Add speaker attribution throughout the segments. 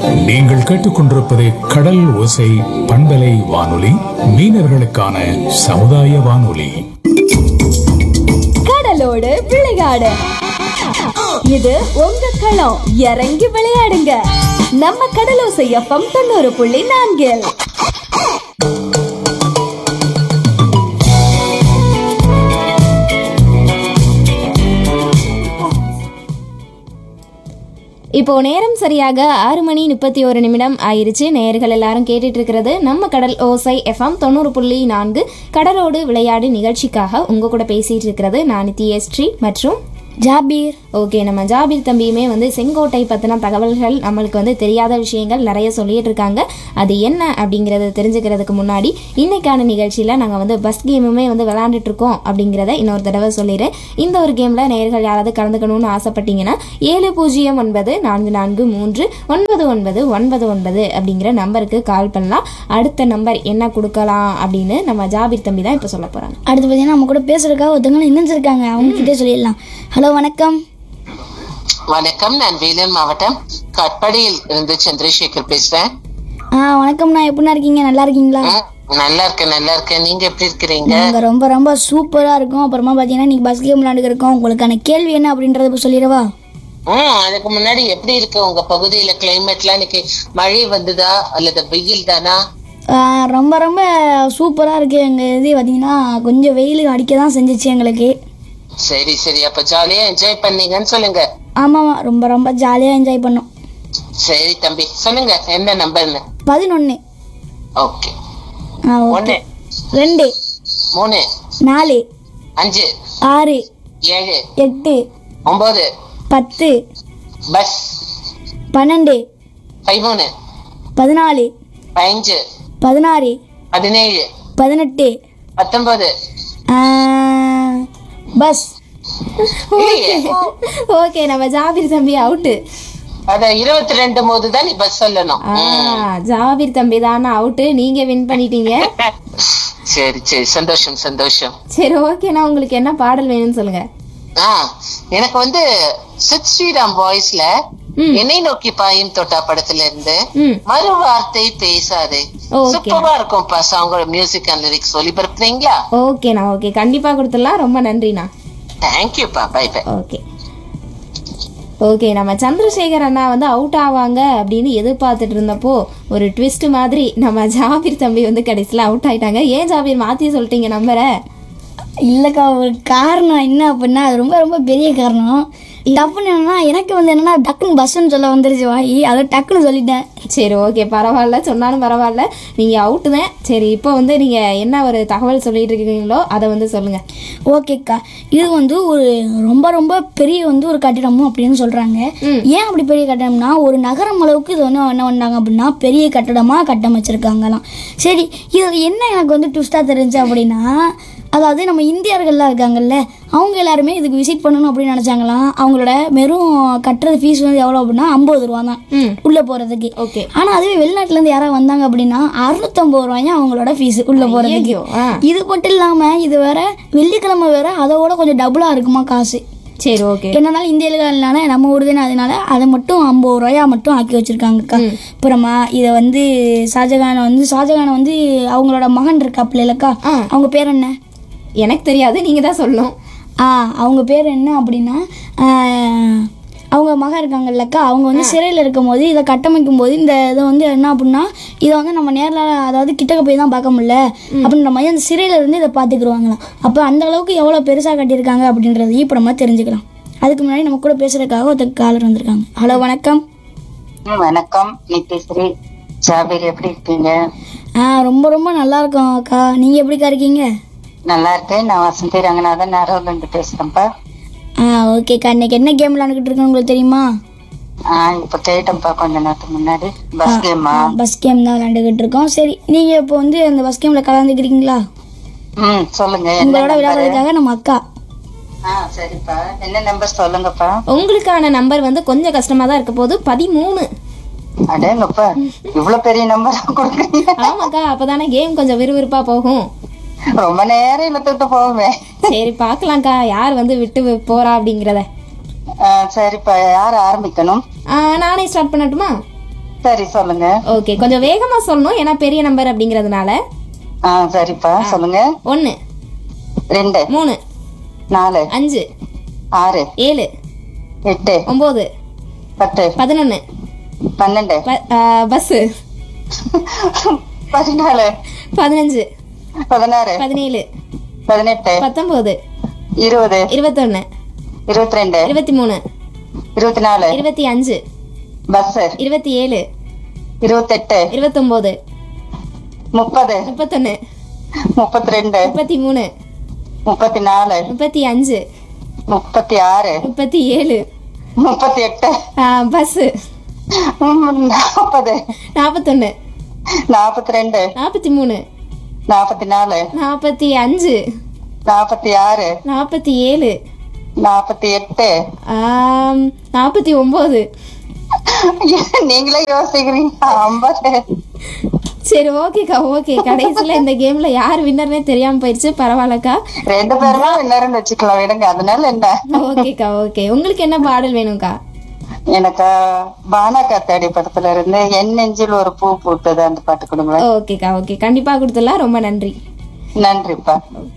Speaker 1: நீங்கள் கேட்டுக்கொண்டிருப்பது கடல் ஓசை பண்பலை வானொலி மீனவர்களுக்கான சமுதாய வானொலி
Speaker 2: கடலோடு விளையாடு இது உங்க களம் இறங்கி விளையாடுங்க நம்ம கடலோசை எஃப்எம் தொண்ணூறு புள்ளி நான்கில்
Speaker 3: இப்போ நேரம் சரியாக ஆறு மணி முப்பத்தி ஒரு நிமிடம் ஆயிருச்சு நேயர்கள் எல்லாரும் கேட்டுட்டு இருக்கிறது நம்ம கடல் ஓசை எஃப்எம் தொண்ணூறு புள்ளி நான்கு கடலோடு விளையாடு நிகழ்ச்சிக்காக உங்க கூட பேசிட்டு இருக்கிறது நான் நித்யஸ்ரீ மற்றும் ஜாபீர் ஓகே நம்ம ஜாபீர் தம்பியுமே வந்து செங்கோட்டை பற்றின தகவல்கள் நம்மளுக்கு வந்து தெரியாத விஷயங்கள் நிறைய சொல்லிட்டு இருக்காங்க அது என்ன அப்படிங்கிறத தெரிஞ்சுக்கிறதுக்கு முன்னாடி இன்னைக்கான நிகழ்ச்சியில் நாங்கள் வந்து பஸ் கேமுமே வந்து விளையாண்டுட்டு இருக்கோம் அப்படிங்கிறத இன்னொரு தடவை சொல்லிடுறேன் இந்த ஒரு கேமில் நேயர்கள் யாராவது கலந்துக்கணும்னு ஆசைப்பட்டீங்கன்னா ஏழு பூஜ்ஜியம் ஒன்பது நான்கு நான்கு மூன்று ஒன்பது ஒன்பது ஒன்பது ஒன்பது அப்படிங்கிற நம்பருக்கு கால் பண்ணலாம் அடுத்த நம்பர் என்ன கொடுக்கலாம் அப்படின்னு நம்ம ஜாபீர் தம்பி தான் இப்போ சொல்ல போகிறாங்க
Speaker 4: அடுத்து பார்த்தீங்கன்னா நம்ம கூட பேசுறதுக்காக ஒருத்தவங்க இணைஞ்சிருக்காங்க அவங்க கிட்டே சொல்லிடலாம் ஹலோ வணக்கம்
Speaker 5: வணக்கம் நான் வேலூர் மாவட்டம் கட்படியில் இருந்து சந்திரசேகர் பேசுறேன்
Speaker 4: ஆ வணக்கம்ண்ணா எப்படிண்ணா இருக்கீங்க நல்லா இருக்கீங்களா
Speaker 5: ம், நல்லா இருக்கேன் நல்லா இருக்கேன் நீங்க எப்படி இருக்கிறீங்க
Speaker 4: நாங்கள் ரொம்ப ரொம்ப சூப்பராக இருக்கும் அப்புறமா பார்த்தீங்கன்னா இன்னைக்கு பஸ் கேம் விளையாண்டுக்கு இருக்கோம் உங்களுக்கான கேள்வி என்ன அப்படின்றத இப்ப சொல்லிடவா
Speaker 5: ம் அதுக்கு முன்னாடி எப்படி இருக்கு உங்க பகுதியில கிளைமேட்லாம் இன்னைக்கு மழை வந்ததா அல்லது வெயில் தானா
Speaker 4: ஆ, ரொம்ப ரொம்ப சூப்பராக இருக்குது எங்கள் இது பார்த்தீங்கன்னா கொஞ்சம் வெயில் அடிக்க தான் செஞ்சிச்சு எங்களுக்கு
Speaker 5: சரி சரி அப்ப ஜாலியா என்ஜாய் பண்ணீங்கன்னு சொல்லுங்க
Speaker 4: ஆமாம்மா ரொம்ப ரொம்ப ஜாலியாக என்ஜாய் பண்ணோம்
Speaker 5: சரி தம்பி சொல்லுங்க என்ன நம்பர்னு
Speaker 4: பதினொன்று
Speaker 5: ஓகே
Speaker 4: ஆ ஓகே
Speaker 5: ஒண்ணு
Speaker 4: ரெண்டு
Speaker 5: மூணு
Speaker 4: நாலு
Speaker 5: அஞ்சு
Speaker 4: ஆறு
Speaker 5: ஏழு
Speaker 4: எட்டு
Speaker 5: ஒன்பது
Speaker 4: பத்து
Speaker 5: பஸ்
Speaker 4: பன்னெண்டு
Speaker 5: பதிமூணு
Speaker 4: பதினாலு
Speaker 5: பதினஞ்சு
Speaker 4: பதினாறு
Speaker 5: பதினேழு
Speaker 4: பதினெட்டு
Speaker 5: பத்தொன்பது
Speaker 4: ஆ, பஸ்
Speaker 5: இல்லையே
Speaker 3: ஓகே நம்ம ஜாபீர் தம்பி அவுட்டு
Speaker 5: அத இருபத்தி ரெண்டு போது தான் நீ பஸ் சொல்லணும்
Speaker 3: ஆ ஜாபீர் தம்பி தானே அவுட்டு நீங்க வின் பண்ணிட்டீங்க
Speaker 5: சரி சரி சந்தோஷம் சந்தோஷம்
Speaker 3: சரி ஓகேண்ணா உங்களுக்கு என்ன பாடல் வேணும்னு சொல்லுங்க
Speaker 5: ஆ எனக்கு வந்து சித் ஸ்ரீராம் வாய்ஸ்ல என்னை நோக்கி பாயும் தொட்டா படத்துல இருந்து
Speaker 3: ம்
Speaker 5: மறு வார்த்தை பேசாதே
Speaker 3: Okay.
Speaker 5: சூப்பரா இருக்கும்ப்பா சாங்கோட மியூசிக் அண்ட் லிரிக்ஸ் ஒளிபரப்புறீங்களா
Speaker 3: ஓகேண்ணா ஓகே கண்டிப்பா கொடுத்துடலாம் ரொம்ப நன்றிண்ணா
Speaker 5: தேங்க்யூப்பா பை பை
Speaker 3: ஓகே ஓகே நம்ம சந்திரசேகர் அண்ணா வந்து அவுட் ஆவாங்க அப்படின்னு எதிர்பார்த்துட்டு இருந்தப்போ ஒரு ட்விஸ்ட் மாதிரி நம்ம ஜாபீர் தம்பி வந்து கடைசியில் அவுட் ஆயிட்டாங்க ஏன் ஜாபீர் மாற்றி சொல்லிட்டீங்க நம்பரை
Speaker 4: இல்லைக்கா ஒரு காரணம் என்ன அப்படின்னா அது ரொம்ப ரொம்ப பெரிய காரணம் டப்புன்னு என்னன்னா எனக்கு வந்து என்னன்னா டக்குன்னு பஸ்ஸுன்னு சொல்ல வந்துருச்சு வாயி அதை டக்குன்னு சொல்லிட்டேன்
Speaker 3: சரி ஓகே பரவாயில்ல சொன்னாலும் பரவாயில்ல நீங்கள் அவுட்டு தான் சரி இப்போ வந்து நீங்கள் என்ன ஒரு தகவல் சொல்லிட்டு இருக்கீங்களோ அதை வந்து சொல்லுங்கள்
Speaker 4: ஓகேக்கா இது வந்து ஒரு ரொம்ப ரொம்ப பெரிய வந்து ஒரு கட்டிடமும் அப்படின்னு சொல்றாங்க ஏன் அப்படி பெரிய கட்டடம்னா ஒரு நகரம் அளவுக்கு இது வந்து என்ன பண்ணாங்க அப்படின்னா பெரிய கட்டடமா கட்டமைச்சிருக்காங்களாம் சரி இது என்ன எனக்கு வந்து ட்விஸ்டா தெரிஞ்சு அப்படின்னா அதாவது நம்ம இந்தியர்கள்லாம் இருக்காங்கல்ல அவங்க எல்லாருமே இதுக்கு விசிட் பண்ணணும் அப்படின்னு நினைச்சாங்களாம் அவங்களோட வெறும் கட்டுறது ஃபீஸ் வந்து எவ்வளோ அப்படின்னா ஐம்பது ரூபா தான் உள்ள போறதுக்கு
Speaker 3: ஓகே
Speaker 4: ஆனா அதுவே வெளிநாட்டுல இருந்து யாராவது வந்தாங்க அப்படின்னா அறுநூத்தம்பது ரூபாயும் அவங்களோட ஃபீஸ் உள்ள போறதுக்கு
Speaker 3: ஐயையோ, ஆ.
Speaker 4: இது மட்டும் இல்லாம இது வேற வெள்ளிக்கிழமை வேற அதோட கொஞ்சம் டபுளா இருக்குமா காசு
Speaker 3: சரி ஓகே
Speaker 4: என்னனாலும் இந்தியர்கள்னால நம்ம ஊர் தானே அதனால அதை மட்டும் ஐம்பது ரூபாயா மட்டும் ஆக்கி வச்சிருக்காங்கக்கா அப்புறமா இதை வந்து ஷாஜகானை வந்து ஷாஜகானை வந்து அவங்களோட மகன் இருக்காப்புல இல்லக்கா
Speaker 3: ஆ.
Speaker 4: அவங்க பேர் என்ன
Speaker 3: எனக்கு தெரியாது நீங்கள் தான் சொல்லணும்
Speaker 4: ஆ அவங்க பேர் என்ன அப்படின்னா ஆ, அவங்க மகன் இருக்காங்கல்லக்கா அவங்க வந்து சிறையில் இருக்கும்போது இதை கட்டமைக்கும் போது இந்த இதை வந்து என்ன அப்படின்னா இதை வந்து நம்ம நேரில் அதாவது கிட்டக்க போய் தான் பார்க்க முடியல அப்படின்ற மாதிரி அந்த சிறையில இருந்து இதை பார்த்துக்குருவாங்களாம் அப்போ அந்த அளவுக்கு எவ்வளோ பெருசாக கட்டியிருக்காங்க அப்படின்றதையும் இப்போ நம்ம தெரிஞ்சுக்கலாம் அதுக்கு முன்னாடி நம்ம கூட பேசுறதுக்காக ஒருத்தர் காலர் வந்திருக்காங்க ஹலோ வணக்கம்
Speaker 6: ம், வணக்கம் நித்யஸ்ரீ ஜாபீர் எப்படி இருக்கீங்க
Speaker 4: ஆ ரொம்ப ரொம்ப நல்லா இருக்கோம் அக்கா நீங்கள் எப்படிக்கா இருக்கீங்க
Speaker 6: நல்லா இருக்கேன் நான் வசந்தி ரங்கநாதன் நேரோல இருந்து பேசுறேன்ப்பா
Speaker 4: ஆ ஓகேக்கா இன்னைக்கு என்ன கேம் விளாண்டுக்கிட்டு இருக்கோன்னு உங்களுக்கு தெரியுமா
Speaker 6: ஆ இப்ப கேட்டேன்ப்பா கொஞ்ச நேரத்துக்கு முன்னாடி பஸ் கேமா
Speaker 4: பஸ் கேம் தான் விளையாண்டுக்கிட்டு இருக்கோம் சரி நீங்கள் இப்போ வந்து அந்த பஸ் கேமில் கலந்துக்கிறீங்களா
Speaker 6: ம் சொல்லுங்க என்ன
Speaker 4: உங்களோட
Speaker 6: நம்பரு?
Speaker 4: விளையாடுறதுக்காக நம்ம அக்கா
Speaker 6: ஆ சரிப்பா என்ன நம்பர் சொல்லுங்கப்பா
Speaker 3: உங்களுக்கான நம்பர் வந்து கொஞ்சம் கஷ்டமாக தான் இருக்க போது பதிமூணு
Speaker 6: அடேங்கப்பா இவ்வளவு பெரிய நம்பர் கொடுக்குறீங்க
Speaker 3: ஆமாக்கா அப்பதானே கேம் கொஞ்சம் விறுவிறுப்பா போகும்
Speaker 6: ரொம்ப நேரம் இழுத்துட்டு போவேன்
Speaker 3: சரி பார்க்கலாம்க்கா யார் வந்து விட்டு போறா அப்படிங்கிறத
Speaker 6: ஆ, சரிப்பா யார் ஆரம்பிக்கணும்
Speaker 3: ஆ, நானே ஸ்டார்ட் பண்ணட்டுமா
Speaker 6: சரி சொல்லுங்க
Speaker 3: ஓகே கொஞ்சம் வேகமா சொல்லணும் ஏன்னா பெரிய நம்பர் அப்படிங்கறதுனால
Speaker 6: ஆ சரிப்பா சொல்லுங்க
Speaker 3: ஒன்னு
Speaker 6: ரெண்டு
Speaker 3: மூணு
Speaker 6: நாலு
Speaker 3: அஞ்சு
Speaker 6: ஆறு
Speaker 3: ஏழு
Speaker 6: எட்டு
Speaker 3: ஒன்பது
Speaker 6: பத்து
Speaker 3: பதினொன்னு
Speaker 6: பன்னெண்டு
Speaker 3: பஸ்
Speaker 6: பதினாலு
Speaker 3: பதினஞ்சு
Speaker 6: பதினாறு
Speaker 3: பதினேழு
Speaker 6: பதினெட்டு
Speaker 3: பத்தொன்பது
Speaker 6: இருபது
Speaker 3: இருபத்தொன்னு
Speaker 6: இருபத்தி ரெண்டு
Speaker 3: இருபத்தி மூணு
Speaker 6: இருபத்தி நாலு
Speaker 3: இருபத்தி அஞ்சு
Speaker 6: பஸ்
Speaker 3: இருபத்தி ஏழு
Speaker 6: இருபத்தெட்டு
Speaker 3: இருபத்தொம்போது
Speaker 6: முப்பது
Speaker 3: முப்பத்தொன்னு
Speaker 6: முப்பத்தி ரெண்டு
Speaker 3: முப்பத்தி மூணு
Speaker 6: முப்பத்தி நாலு
Speaker 3: முப்பத்தி அஞ்சு
Speaker 6: முப்பத்தி ஆறு
Speaker 3: முப்பத்தி ஏழு
Speaker 6: முப்பத்தி எட்டு
Speaker 3: பஸ்ஸு
Speaker 6: நாற்பது
Speaker 3: நாற்பத்தொன்னு
Speaker 6: நாற்பத்தி ரெண்டு
Speaker 3: நாற்பத்தி மூணு
Speaker 6: நாற்பத்தி நாலு
Speaker 3: நாற்பத்தி அஞ்சு
Speaker 6: நாற்பத்தி ஆறு
Speaker 3: நாற்பத்தி ஏழு
Speaker 6: நாற்பத்தி எட்டு
Speaker 3: ஆம், நாற்பத்தி ஒம்பது
Speaker 6: நீங்களே யோசிக்கிறீங்க ஐம்பது
Speaker 3: சரி ஓகேக்கா ஓகே கடைசியில் இந்த கேமில் யார் வின்னர்னே தெரியாமல் போயிடுச்சு பரவாயில்லக்கா
Speaker 6: ரெண்டு பேருமே வின்னர்னு வச்சுக்கலாம் விடுங்க அதனால என்ன
Speaker 3: ஓகேக்கா ஓகே உங்களுக்கு என்ன பாடல் வேணும்க்கா
Speaker 6: எனக்கு பானா காத்தாடி படத்துல இருந்து என் நெஞ்சில் ஒரு பூ பூத்தது அந்த பாட்டு கொடுங்களேன்
Speaker 3: ஓகேக்கா ஓகே கண்டிப்பாக கொடுத்துடலாம் ரொம்ப நன்றி
Speaker 6: நன்றிப்பா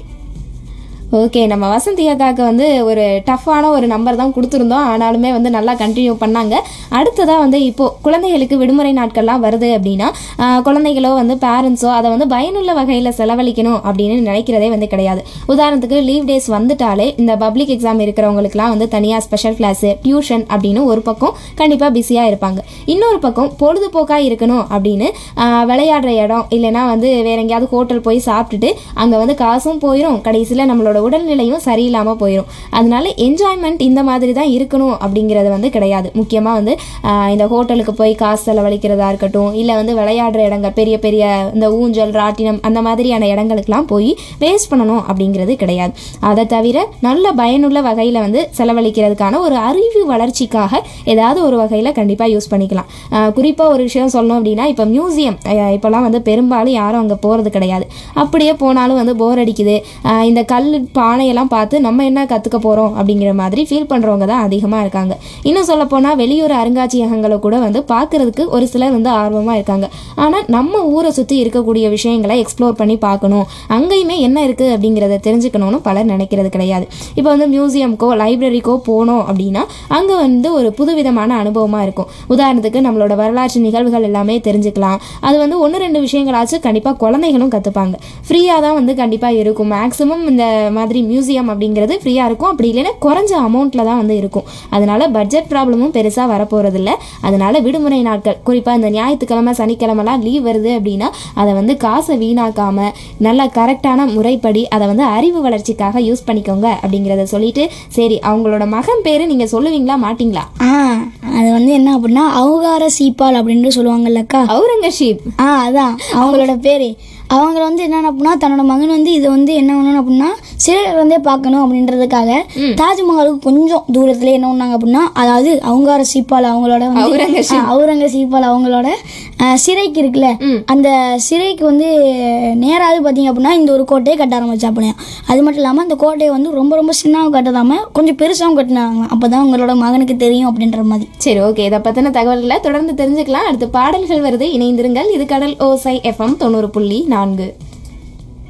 Speaker 3: ஓகே நம்ம வசந்தி அக்காவுக்கு வந்து ஒரு டஃப்பான ஒரு நம்பர் தான் கொடுத்துருந்தோம் ஆனாலுமே வந்து நல்லா கண்டினியூ பண்ணாங்க அடுத்ததாக வந்து இப்போது குழந்தைகளுக்கு விடுமுறை நாட்கள்லாம் வருது அப்படின்னா ஆஹ், குழந்தைகளோ வந்து பேரண்ட்ஸோ அதை வந்து பயனுள்ள வகையில் செலவழிக்கணும் அப்படின்னு நினைக்கிறதே வந்து கிடையாது உதாரணத்துக்கு லீவ் டேஸ் வந்துட்டாலே இந்த பப்ளிக் எக்ஸாம் இருக்கிறவங்களுக்குலாம் வந்து தனியாக ஸ்பெஷல் கிளாஸு டியூஷன் அப்படின்னு ஒரு பக்கம் கண்டிப்பாக பிஸியாக இருப்பாங்க இன்னொரு பக்கம் பொழுதுபோக்காக இருக்கணும் அப்படின்னு ஆஹ், விளையாடுற இடம் இல்லைன்னா வந்து வேற எங்கேயாவது ஹோட்டல் போய் சாப்பிட்டுட்டு அங்கே வந்து காசும் போயிடும் கடைசியில் நம்மளோட உடல்நிலையும் சரியில்லாமல் போயிடும் அதனால என்ஜாய்மெண்ட் இந்த மாதிரி தான் இருக்கணும் அப்படிங்கிறது வந்து கிடையாது முக்கியமாக வந்து ஆஹ், இந்த ஹோட்டலுக்கு போய் காசு செலவழிக்கிறதா இருக்கட்டும் இல்லை வந்து விளையாடுற இடங்கள் பெரிய பெரிய இந்த ஊஞ்சல் ராட்டினம் அந்த மாதிரியான இடங்களுக்கெல்லாம் போய் வேஸ்ட் பண்ணணும் அப்படிங்கிறது கிடையாது அதை தவிர நல்ல பயனுள்ள வகையில் வந்து செலவழிக்கிறதுக்கான ஒரு அறிவு வளர்ச்சிக்காக ஏதாவது ஒரு வகையில் கண்டிப்பாக யூஸ் பண்ணிக்கலாம் குறிப்பாக ஒரு விஷயம் சொல்லணும் அப்படின்னா இப்போ மியூசியம் இப்போல்லாம் வந்து பெரும்பாலும் யாரும் அங்கே போகிறது கிடையாது அப்படியே போனாலும் வந்து போர் அடிக்குது ஆஹ் இந்த கல் பானையெல்லாம் பார்த்து நம்ம என்ன கற்றுக்க போகிறோம் அப்படிங்கிற மாதிரி ஃபீல் பண்ணுறவங்க தான் அதிகமாக இருக்காங்க இன்னும் சொல்லப்போனால் வெளியூர் அருங்காட்சியகங்களை கூட வந்து பார்க்கறதுக்கு ஒரு சிலர் வந்து ஆர்வமாக இருக்காங்க ஆனால் நம்ம ஊரை சுற்றி இருக்கக்கூடிய விஷயங்களை எக்ஸ்ப்ளோர் பண்ணி பார்க்கணும் அங்கேயுமே என்ன இருக்குது அப்படிங்கிறத தெரிஞ்சுக்கணும்னு பலர் நினைக்கிறது கிடையாது இப்போ வந்து மியூசியம்க்கோ லைப்ரரிக்கோ போனோம் அப்படின்னா அங்கே வந்து ஒரு புதுவிதமான அனுபவமாக இருக்கும் உதாரணத்துக்கு நம்மளோட வரலாற்று நிகழ்வுகள் எல்லாமே தெரிஞ்சுக்கலாம் அது வந்து ஒன்று ரெண்டு விஷயங்களாச்சும் கண்டிப்பாக குழந்தைகளும் கற்றுப்பாங்க ஃப்ரீயாக தான் வந்து கண்டிப்பாக இருக்கும் மேக்ஸிமம் இந்த மாதிரி மியூசியம் அப்படிங்கிறது ஃப்ரீயாக இருக்கும் அப்படி இல்லைன்னா குறைஞ்ச அமௌண்ட்டில் தான் வந்து இருக்கும் அதனால பட்ஜெட் ப்ராப்ளமும் பெருசாக வரப்போகிறதில்ல அதனால விடுமுறை நாட்கள் குறிப்பாக இந்த ஞாயிற்றுக்கிழமை சனிக்கிழமெல்லாம் லீவ் வருது அப்படின்னா அதை வந்து காசை வீணாக்காம நல்ல கரெக்டான முறைப்படி அதை வந்து அறிவு வளர்ச்சிக்காக யூஸ் பண்ணிக்கோங்க அப்படிங்கிறத சொல்லிட்டு சரி அவங்களோட மகன் பேர் நீங்கள் சொல்லுவீங்களா மாட்டீங்களா
Speaker 4: ஆ அது வந்து என்ன அப்படின்னா அவுகார சீப்பால் அப்படின்ட்டு சொல்லுவாங்கல்லக்கா
Speaker 3: அவுரங்கசீப்
Speaker 4: ஆ அதான் அவங்களோட பேர் அவங்க வந்து என்னென்ன அப்படின்னா தன்னோட மகன் வந்து இதை வந்து என்ன பண்ணணும் அப்படின்னா சிறையில் இருந்தே பார்க்கணும் அப்படின்றதுக்காக தாஜ்மஹாலுக்கு கொஞ்சம் தூரத்துல என்ன பண்ணாங்க அப்படின்னா அதாவது அவங்கார சீப்பால் அவங்களோட வந்து
Speaker 3: அவுரங்கசீப்.
Speaker 4: ஆ, அவுரங்கசீப்பால் அவங்களோட ஆ, சிறைக்கு இருக்குல்ல அந்த சிறைக்கு வந்து நேராவது பார்த்தீங்க அப்படின்னா இந்த ஒரு கோட்டையை கட்ட ஆரம்பிச்சாப்பிலையா அது மட்டும் இல்லாமல் அந்த கோட்டையை வந்து ரொம்ப ரொம்ப சின்னவும் கட்டதாம கொஞ்சம் பெருசாகவும் கட்டினாங்க அப்போ தான் அவங்களோட மகனுக்கு தெரியும் அப்படின்ற மாதிரி
Speaker 3: சரி ஓகே இதை பற்றின தகவல்களை தொடர்ந்து தெரிஞ்சுக்கலாம் அடுத்து பாடல்கள் வருது இணைந்திருங்கள் இது கடல் ஓசை எஃப்எம் தொண்ணூறு புள்ளி நான்கு